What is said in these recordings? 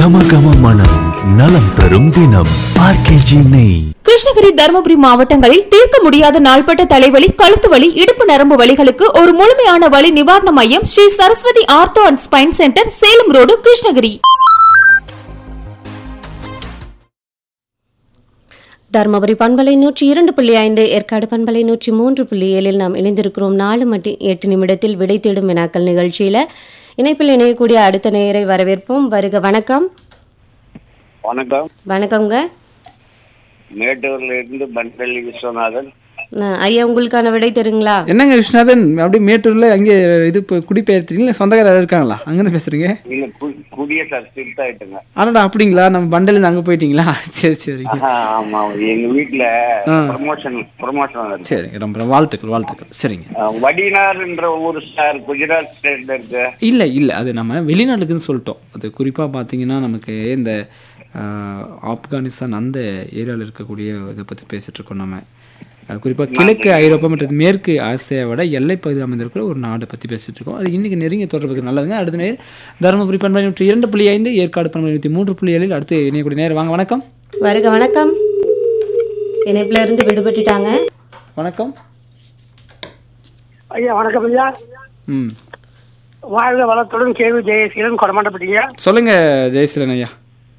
கம கம மனம் நலம் தரும் தினம் ஆர்கேஜி நெய் கிருஷ்ணகிரி தருமபுரி மாவட்டங்களில் தீர்க்க முடியாத நாள்பட்ட தலைவலி கழுத்து வலி இடுப்பு நரம்பு வலிகளுக்கு ஒரு முழுமையான வலி நிவாரண மையம் Shri Saraswathi ortho and spine centre Salem road Krishnagiri Dharmapuri பண்பலை நூற்றி இரண்டு புள்ளி ஐந்து ஏற்காடு பண்பலை நூற்றி மூன்று புள்ளி ஏழில் நாம் இணைந்திருக்கிறோம் நாலு மட்டி எட்டு நிமிடத்தில் விடை தேடும் வினாக்கள் நிகழ்ச்சியில இணைப்பில் இணையக்கூடிய அடுத்த நேயரை வரவேற்போம் வருக வணக்கம் வணக்கம் வணக்கங்க மேட்டூர்ல இருந்து பன்வெள்ளி விஸ்வநாதன் அஹ், ஐயா உங்களுக்கான விடை தருங்களா என்னங்க விஸ்வநாதன் அப்படியே மேட்டூர்ல அங்கே இது இப்போ குடிபெயர்த்தீங்களா சொந்தக்காரர் இருக்காங்களா அங்கேருந்து பேசுறீங்க இல்ல கு- குடிய சார் ஸ்ட்ரிக்ட் ஆயிட்டுங்க ஆனாடா அப்படிங்களா நம்ம பண்டலேருந்து அங்கே போயிட்டீங்களா சரி சரிங்க ஆஹா, ஆமா எங்க வீட்டுல ஆ. ப்ரமோஷன் ப்ரமோஷன் இருக்கு சரிங்க ரொம்ப ரொம்ப வாழ்த்துக்கள் வாழ்த்துக்கள் சரிங்க அஹ், வடினார்ன்ற ஊர் சார் குஜராத் ஸ்டேட்ல இருக்கு இல்லை இல்லை அது நம்ம வெளிநாட்டுக்குன்னு சொல்லிட்டோம் அது குறிப்பாக பார்த்தீங்கன்னா நமக்கு இந்த ஆஹ், ஆப்கானிஸ்தான் அந்த ஏரியாவில் இருக்கக்கூடிய இதை பற்றி பேசிட்டு இருக்கோம் நம்ம குறிப்பாக கிழக்கு ஐரோப்பா மற்றும் மேற்கு ஆசியாவோட எல்லைப்பகுதியில் அமைந்திருக்கிற ஒரு நாடை பற்றி பேசிட்டு இருக்கோம் அது இன்னைக்கு நெருங்கிய தொடர்புக்கு நல்லதுங்க அடுத்த நேர் தருமபுரி பண்பலை நூற்றி இரண்டு புள்ளி ஐந்து ஏற்காடு பண்பலை நூற்றி மூன்று புள்ளி ஏழில் அடுத்து இணையக்கூடிய நேரம் வாங்க வணக்கம் வருக வணக்கம் இணைப்புல இருந்து விடுபட்டுட்டாங்க வணக்கம் ஐயா வணக்கம் ஐயா ம் வாழ்க வளத்துடன் கேவி ஜெயசீலன் கொடமாட்டப்பட்டீங்க சொல்லுங்க ஜெயசீலன் ஐயா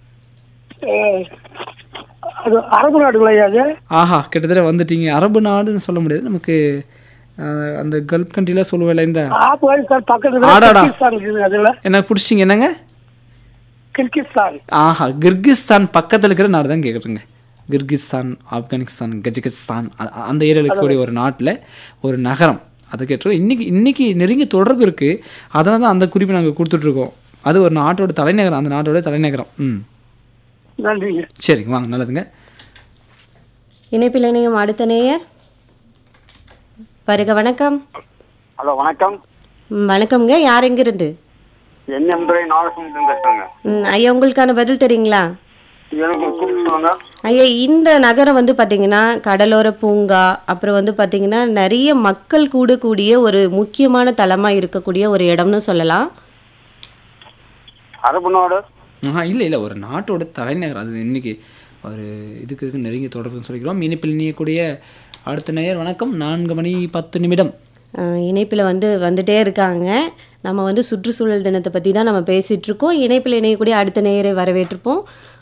அது அரபு நாடுங்களா ஐயா அது ஆஹா கிட்டத்தட்ட வந்துட்டீங்க அரபு நாடுன்னு சொல்ல முடியாது நமக்கு ஆஹ், அந்த கல்ஃப் கண்ட்ரிலாம் சொல்லுவேல இந்த ஆப்கானிஸ்தான் பக்கத்துல ஆடாடா. கிர்கிஸ்தான் இருக்குது அதுல என்ன பிடிச்சிங்க என்னங்க கிர்கிஸ்தான் ஆஹா கிர்கிஸ்தான் பக்கத்தில் இருக்கிற நாடு தான் கேட்குறேங்க கிர்கிஸ்தான் ஆப்கானிஸ்தான் கஜகிஸ்தான் அ- அ- அந்த ஏரியாவில் இருக்கக்கூடிய ஒரு நாட்டில் ஒரு நகரம் அதை கேட்டிருக்கோம் இன்னைக்கு இன்னைக்கு நெருங்கிய தொடர்பு இருக்குது அதனால தான் அந்த குறிப்பை நாங்கள் கொடுத்துட்ருக்கோம் அது ஒரு நாட்டோட தலைநகரம் அந்த நாட்டோட தலைநகரம் ம் நன்றிங்க சரிங்க வாங்க நல்லதுங்க இணைப்பில் இணையும் அடுத்த நேயர் வருக வணக்கம் ஹலோ வணக்கம் ம், வணக்கம்ங்க யார் எங்கிருந்து என் துறை நாகசுந்தரம் பேசுறேங்க ம், ஐயா உங்களுக்கான பதில் தெரியுங்களா எனக்கு குறிப்பு சொல்லுங்க ஐயா இந்த நகரம் வந்து பாத்தீங்கன்னா கடலோர பூங்கா அப்புறம் வந்து பாத்தீங்கன்னா நிறைய மக்கள் கூடக்கூடிய ஒரு முக்கியமான தலமா இருக்கக்கூடிய ஒரு இடம்னு சொல்லலாம் அரபு நாடு ஆஹா இல்லை இல்லை ஒரு நாட்டோட தலைநகரம் அது இன்னைக்கு ஒரு இதுக்கு இதுக்கு நெருங்கிய தொடர்புன்னு சொல்லிக்கிறோம் இனிப்பில் இணையக்கூடிய அடுத்த நேயர் வணக்கம் நான்கு மணி பத்து நிமிடம் இணைப்பில் வந்து வந்துட்டே இருக்காங்க நம்ம வந்து சுற்றுச்சூழல் தினத்தை பற்றி தான் நம்ம பேசிகிட்டு இருக்கோம் இணைப்பில் இணையக்கூடிய அடுத்த நேயரை வரவேற்றிருப்போம்